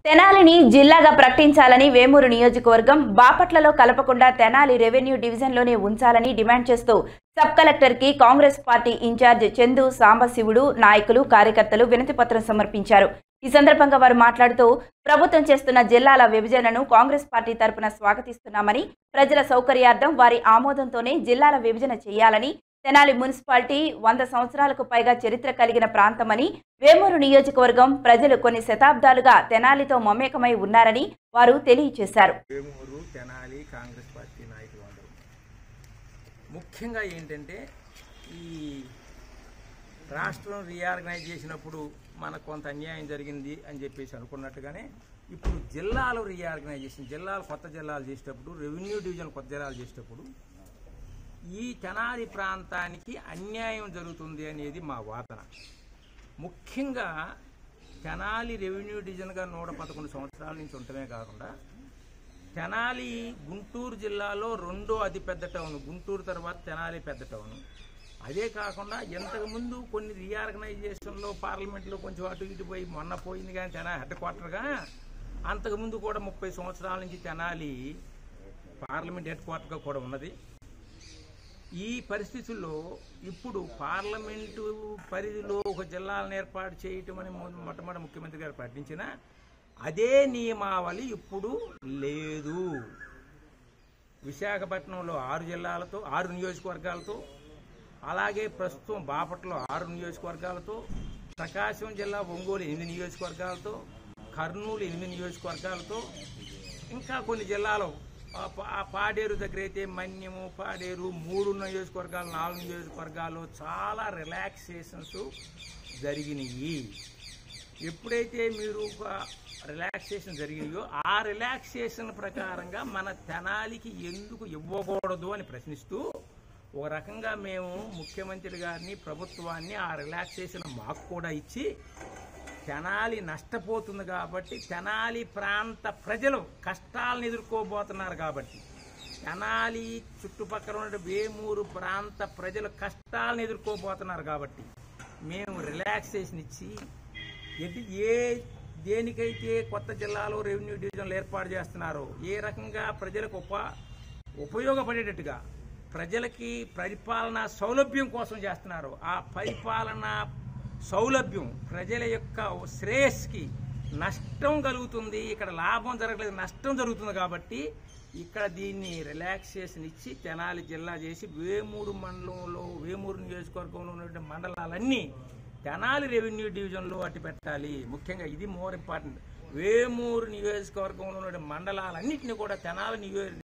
తెనాలిని జిల్లాగా ప్రకటించాలని వేమూరు నియోజకవర్గం బాపట్లలో కలపకుండా తెనాలి రెవెన్యూ డివిజన్లోనే ఉంచాలని డిమాండ్ చేస్తూ సబ్ కలెక్టర్కి కాంగ్రెస్ పార్టీ ఇన్ఛార్జ్ చందు సాంబశివుడు నాయకులు కార్యకర్తలు వినతిపత్రం సమర్పించారు ఈ సందర్భంగా వారు మాట్లాడుతూ ప్రభుత్వం చేస్తున్న జిల్లాల విభజనను కాంగ్రెస్ పార్టీ తరపున స్వాగతిస్తున్నామని ప్రజల సౌకర్యార్థం వారి ఆమోదంతోనే జిల్లాల విభజన చేయాలని తెనాలి మున్సిపాలిటీ వంద సంవత్సరాలకు పైగా చరిత్ర కలిగిన ప్రాంతమని వేమూరు నియోజకవర్గం ప్రజలు కొన్ని శతాబ్దాలుగా తెనాలితో మమేకమై ఉన్నారని వారు తెలియజేశారు వేమూరు తెనాలి కాంగ్రెస్ పార్టీ నాయకులు అందరూ ముఖ్యంగా ఏంటంటే ఈ రాష్ట్రం రీఆర్గనైజ్ చేసినప్పుడు మనకు కొంత అన్యాయం జరిగింది అని చెప్పేసి అనుకున్నట్టుగానే ఇప్పుడు జిల్లాలు రీఆర్గనైజేషన్ జిల్లాలు కొత్త జిల్లాలు చేసేటప్పుడు రెవెన్యూ డివిజన్ కొత్త జిల్లాలు చేసేటప్పుడు ఈ తెనాలి ప్రాంతానికి అన్యాయం జరుగుతుంది అనేది మా వాదన ముఖ్యంగా తెనాలి రెవెన్యూ డివిజన్గా నూట పదకొండు సంవత్సరాల నుంచి ఉండటమే కాకుండా తెనాలి గుంటూరు జిల్లాలో రెండో అతిపెద్ద టౌన్ గుంటూరు తర్వాత తెనాలి పెద్ద టౌన్ అదే కాకుండా ఇంతకుముందు కొన్ని రీఆర్గనైజేషన్లో పార్లమెంట్లో కొంచెం అటు ఇటు పోయి మొన్న పోయింది కానీ తెనాలి హెడ్ క్వార్టర్గా అంతకుముందు కూడా ముప్పై సంవత్సరాల నుంచి తెనాలి పార్లమెంట్ హెడ్ క్వార్టర్గా కూడా ఉన్నది ఈ పరిస్థితుల్లో ఇప్పుడు పార్లమెంటు పరిధిలో ఒక జిల్లాలను ఏర్పాటు చేయటం అని మొ- మొట్టమొదటి ముఖ్యమంత్రి గారు ప్రకటించిన అదే నియమావళి ఇప్పుడు లేదు విశాఖపట్నంలో ఆరు జిల్లాలతో ఆరు నియోజకవర్గాలతో అలాగే ప్రస్తుతం బాపట్ల ఆరు నియోజకవర్గాలతో ప్రకాశం జిల్లా ఒంగోలు ఎనిమిది నియోజకవర్గాలతో కర్నూలు ఎనిమిది నియోజకవర్గాలతో ఇంకా కొన్ని జిల్లాలు ఆ పా- ఆ పాడేరు దగ్గర అయితే మన్యము పాడేరు మూడు నియోజకవర్గాలు నాలుగు నియోజకవర్గాలు చాలా రిలాక్సేషన్స్ జరిగినాయి ఎప్పుడైతే మీరు ఒక రిలాక్సేషన్ జరిగినాయో ఆ రిలాక్సేషన్ ప్రకారంగా మన తెనాలికి ఎందుకు ఇవ్వకూడదు అని ప్రశ్నిస్తూ ఒక రకంగా మేము ముఖ్యమంత్రి గారిని ప్రభుత్వాన్ని ఆ రిలాక్సేషన్ మాకు కూడా ఇచ్చి తెనాలి నష్టపోతుంది కాబట్టి తెనాలి ప్రాంత ప్రజలు కష్టాలను ఎదుర్కోబోతున్నారు కాబట్టి తెనాలి చుట్టుపక్కల ఉన్న వేమూరు ప్రాంత ప్రజలు కష్టాలను ఎదుర్కోబోతున్నారు కాబట్టి మేము రిలాక్సేషన్ ఇచ్చి ఎది ఏ దేనికైతే కొత్త జిల్లాలో రెవెన్యూ డివిజన్లు ఏర్పాటు చేస్తున్నారో ఏ రకంగా ప్రజలకు ఉప ఉపయోగపడేటట్టుగా ప్రజలకి పరిపాలన సౌలభ్యం కోసం చేస్తున్నారు ఆ పరిపాలన సౌలభ్యం ప్రజల యొక్క శ్రేయస్కి నష్టం కలుగుతుంది ఇక్కడ లాభం జరగలేదు నష్టం జరుగుతుంది కాబట్టి ఇక్కడ దీన్ని రిలాక్సేషన్ ఇచ్చి తెనాలి జిల్లా చేసి వేమూరు మండలంలో వేమూరు నియోజకవర్గంలో ఉన్నటువంటి మండలాలన్నీ తెనాలి రెవెన్యూ డివిజన్లో అట్టి పెట్టాలి ముఖ్యంగా ఇది మోర్ ఇంపార్టెంట్ వేమూరు నియోజకవర్గంలో ఉన్న మండలాలన్నింటినీ కూడా తెనాలి నియో